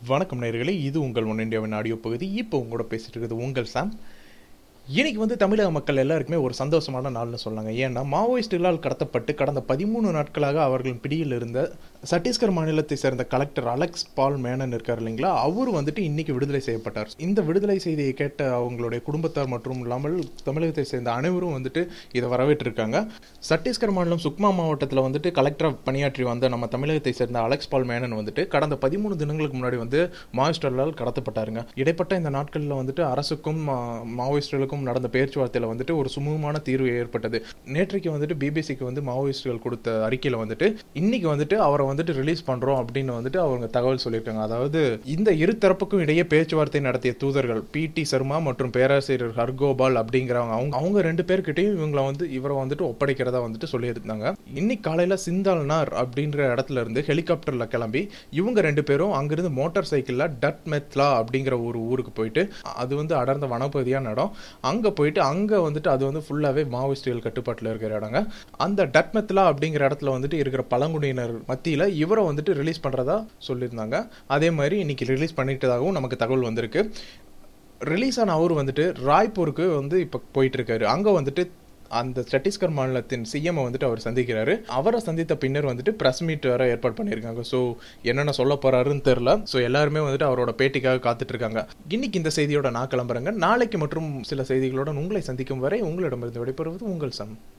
வணக்கம் நேயர்களே இது உங்கள் ஒன் இந்தியாவின் ஆடியோ பகுதி இப்போ உங்களோட பேசிட்டு இருக்குது உங்கள் சாம் இன்னைக்கு வந்து தமிழக மக்கள் எல்லாருக்குமே ஒரு சந்தோஷமான நாள்னு சொன்னாங்க ஏன்னா மாவோயிஸ்டுகளால் கடத்தப்பட்டு கடந்த பதிமூணு நாட்களாக அவர்களின் பிடியில் இருந்த சத்தீஸ்கர் மாநிலத்தை சேர்ந்த கலெக்டர் அலெக்ஸ் பால் மேனன் இருக்கார் இல்லைங்களா அவர் வந்துட்டு இன்னைக்கு விடுதலை செய்யப்பட்டார் இந்த விடுதலை செய்தியை கேட்ட அவங்களுடைய குடும்பத்தார் மற்றும் இல்லாமல் தமிழகத்தை சேர்ந்த அனைவரும் வந்துட்டு இதை வரவேற்றிருக்காங்க சத்தீஸ்கர் மாநிலம் சுக்மா மாவட்டத்தில் வந்துட்டு கலெக்டராக பணியாற்றி வந்த நம்ம தமிழகத்தை சேர்ந்த அலெக்ஸ் பால் மேனன் வந்துட்டு கடந்த பதிமூணு தினங்களுக்கு முன்னாடி வந்து மாவோயிஸ்டர்களால் கடத்தப்பட்டாருங்க இடைப்பட்ட இந்த நாட்களில் வந்துட்டு அரசுக்கும் மா- மாவோயிஸ்டுகளுக்கும் நடந்த பேச்சுவார்த்தையில் வந்துட்டு ஒரு சுமூகமான தீர்வு ஏற்பட்டது நேற்றைக்கு வந்துட்டு பிபிசிக்கு வந்து மாவோயிஸ்டுகள் கொடுத்த அறிக்கையில் வந்துட்டு இன்னைக்கு வந்துட்டு அவரை வந்துட்டு ரிலீஸ் பண்றோம் அப்படின்னு வந்துட்டு அவங்க தகவல் சொல்லியிருக்காங்க அதாவது இந்த இரு தரப்புக்கும் இடையே பேச்சுவார்த்தை நடத்திய தூதர்கள் பி டி சர்மா மற்றும் பேராசிரியர் ஹர்கோபால் அப்படிங்கிறவங்க அவங்க அவங்க ரெண்டு பேர்கிட்டயும் இவங்களை வந்து இவரை வந்துட்டு ஒப்படைக்கிறதா வந்துட்டு சொல்லியிருந்தாங்க இன்னைக்கு காலையில சிந்தால்னார் அப்படின்ற இடத்துல இருந்து ஹெலிகாப்டர்ல கிளம்பி இவங்க ரெண்டு பேரும் அங்கிருந்து மோட்டார் சைக்கிள்ல டட் மெத்லா அப்படிங்கிற ஒரு ஊருக்கு போயிட்டு அது வந்து அடர்ந்த வனப்பகுதியான இடம் அங்க போயிட்டு அங்க வந்துட்டு அது வந்து ஃபுல்லாவே மாவோயிஸ்டுகள் கட்டுப்பாட்டில் இருக்கிற இடங்க அந்த டட் மெத்லா அப்படிங்கிற இடத்துல வந்துட்டு இருக்கிற பழங்குடியினர் மத்தியில இவரை வந்துட்டு ரிலீஸ் பண்றதா சொல்லியிருந்தாங்க அதே மாதிரி இன்னைக்கு ரிலீஸ் பண்ணிட்டதாகவும் நமக்கு தகவல் வந்திருக்கு ரிலீஸ் ஆன அவர் வந்துட்டு ராய்ப்பூருக்கு வந்து இப்போ போயிட்டு இருக்காரு அங்க வந்துட்டு அந்த சத்தீஸ்கர் மாநிலத்தின் சிஎம் வந்துட்டு அவர் சந்திக்கிறாரு அவரை சந்தித்த பின்னர் வந்துட்டு பிரஸ் மீட் வேற ஏற்பாடு பண்ணியிருக்காங்க ஸோ என்னென்ன சொல்ல போறாருன்னு தெரியல ஸோ எல்லாருமே வந்துட்டு அவரோட பேட்டிக்காக காத்துட்டு இருக்காங்க இன்னைக்கு இந்த செய்தியோட நான் கிளம்புறேங்க நாளைக்கு மற்றும் சில செய்திகளுடன் உங்களை சந்திக்கும் வரை உங்களிடமிருந்து விடைபெறுவது உங்கள் சம்